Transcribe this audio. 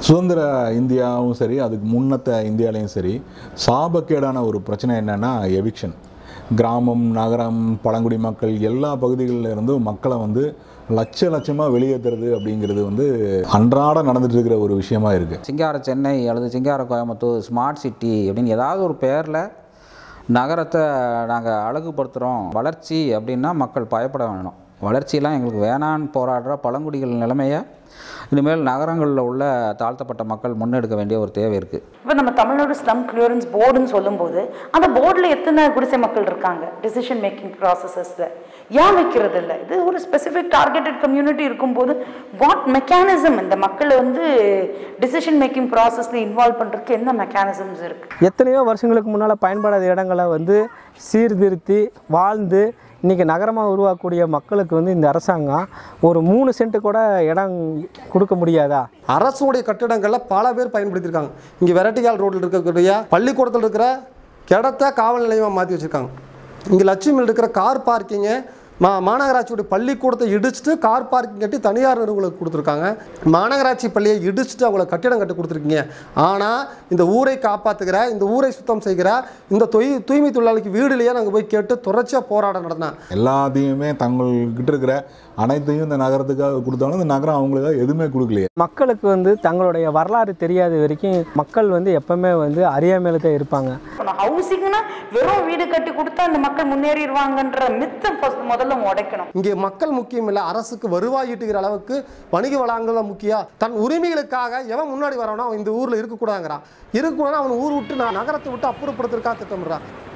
சுதந்திர இந்தியாவும் சரி அதுக்கு முன்னத்த இந்தியாலையும் சரி சாபக்கேடான ஒரு பிரச்சனை என்னன்னா எவிக்ஷன் கிராமம் நகரம் பழங்குடி மக்கள் எல்லா பகுதிகளில் இருந்தும் மக்களை வந்து லட்ச லட்சமாக வெளியேற்றுறது அப்படிங்கிறது வந்து அன்றாட நடந்துட்டு இருக்கிற ஒரு விஷயமா இருக்குது சிங்கார சென்னை அல்லது சிங்கார கோயம்புத்தூர் ஸ்மார்ட் சிட்டி அப்படின்னு ஏதாவது ஒரு பேரில் நகரத்தை நாங்கள் அழகுபடுத்துகிறோம் வளர்ச்சி அப்படின்னா மக்கள் பயப்பட வேணும் வளர்ச்சியெலாம் எங்களுக்கு வேணான்னு போராடுற பழங்குடிகள் நிலைமையை இனிமேல் நகரங்களில் உள்ள தாழ்த்தப்பட்ட மக்கள் முன்னெடுக்க வேண்டிய ஒரு தேவை இருக்குது இப்போ நம்ம தமிழ்நாடு ஸ்லம் கிளியரன்ஸ் போர்டுன்னு சொல்லும்போது அந்த போர்டில் எத்தனை குடிசை மக்கள் இருக்காங்க டிசிஷன் மேக்கிங் ப்ராசஸஸில் ஏன் வைக்கிறது இல்லை இது ஒரு ஸ்பெசிஃபிக் டார்கெட்டட் கம்யூனிட்டி இருக்கும்போது வாட் மெக்கானிசம் இந்த மக்களை வந்து டிசிஷன் மேக்கிங் ப்ராசஸில் இன்வால்வ் பண்ணுறதுக்கு என்ன மெக்கானிசம்ஸ் இருக்குது எத்தனையோ வருஷங்களுக்கு முன்னால் பயன்படாத இடங்களை வந்து சீர்திருத்தி வாழ்ந்து இன்றைக்கி நகரமாக உருவாக்கக்கூடிய மக்களுக்கு வந்து இந்த அரசாங்கம் ஒரு மூணு சென்ட்டு கூட இடம் கொடுக்க முடியாதா அரசுடைய கட்டிடங்களில் பல பேர் பயன்படுத்தியிருக்காங்க இங்கே வெரைட்டிகால் ரோட்டில் இருக்கக்கூடிய பள்ளிக்கூடத்தில் இருக்கிற இடத்த காவல் நிலையமாக மாற்றி வச்சுருக்காங்க இங்கே லட்சுமியில் இருக்கிற கார் பார்க்கிங்கு மா மாநகராட்சியுடைய பள்ளிக்கூடத்தை இடிச்சிட்டு கார் பார்க்கிங் கட்டி தனியார் நிறுவனங்களுக்கு கொடுத்துருக்காங்க மாநகராட்சி பள்ளியை இடிச்சிட்டு அவங்கள கட்டிடம் கட்டி கொடுத்துருக்கீங்க ஆனால் இந்த ஊரை காப்பாற்றுகிற இந்த ஊரை சுத்தம் செய்கிற இந்த தொய் தூய்மை தொழிலாளிக்கு வீடுலேயே நாங்கள் போய் கேட்டு தொடர்ச்சியாக போராட்டம் நடத்தினேன் எல்லாத்தையுமே தங்கள்கிட்ட இருக்கிற அனைத்தையும் இந்த நகரத்துக்காக கொடுத்தாலும் இந்த நகரம் அவங்களுக்காக எதுவுமே கொடுக்கலையே மக்களுக்கு வந்து தங்களுடைய வரலாறு தெரியாத வரைக்கும் மக்கள் வந்து எப்பவுமே வந்து அறியாமையில தான் இருப்பாங்க இப்போ ஹவுசிங்னா வெறும் வீடு கட்டி கொடுத்தா இந்த மக்கள் முன்னேறிடுவாங்கன்ற மித்தை ஃபர்ஸ்ட் முதல்ல உடைக்கணும் இங்கே மக்கள் முக்கியம் இல்லை அரசுக்கு வருவாய் ஈட்டுகிற அளவுக்கு வணிக வளங்கள் தான் முக்கியம் தன் உரிமைகளுக்காக எவன் முன்னாடி வரானோ அவன் இந்த ஊரில் இருக்கக்கூடாதுங்கிறான் இருக்கக்கூடாதுன்னா அவன் ஊர் விட்டு நான் நகரத்தை விட்டு அப்புறப்படுத்துறதுக்காக திட்டமிடுறான்